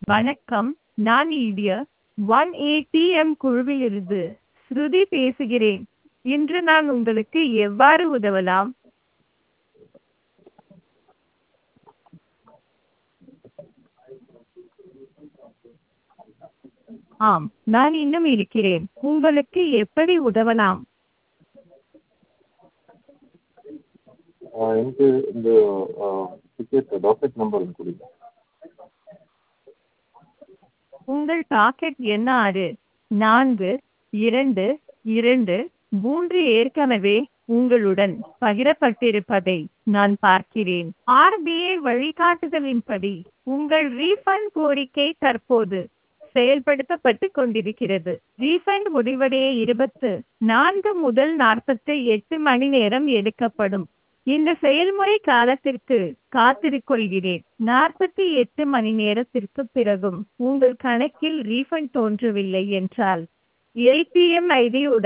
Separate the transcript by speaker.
Speaker 1: வணக்கம் நான் ஈடிய one ATM குழுவிலிருந்து ஸ்ருதி பேசுகிறேன் இன்று நான் உங்களுக்கு எவ்வாறு உதவலாம் ஆம் நான் இன்னும் இருக்கிறேன் உங்களுக்கு எப்படி உதவலாம்
Speaker 2: ஆ, எனக்கு இந்த டிக்கெட் டாக்கெட் நம்பர் எனக்கு கொடுங்க
Speaker 1: உங்கள் பாக்கெட் எண் ஆறு நான்கு இரண்டு இரண்டு மூன்று ஏற்கனவே உங்களுடன் பகிரப்பட்டிருப்பதை நான் பார்க்கிறேன் ஆர்பிஐ வழிகாட்டுதலின்படி உங்கள் ரீஃபண்ட் கோரிக்கை தற்போது செயல்படுத்தப்பட்டு கொண்டிருக்கிறது ரீஃபண்ட் முடிவடைய இருபத்து நான்கு முதல் நாற்பத்தி எட்டு மணி நேரம் எடுக்கப்படும் இந்த செயல்முறை காலத்திற்கு காத்திருக்கொள்கிறேன் நாற்பத்தி எட்டு மணி நேரத்திற்கு பிறகும் உங்கள் கணக்கில் ரீஃபண்ட் தோன்றவில்லை என்றால் ஏடிஎம் ஐடி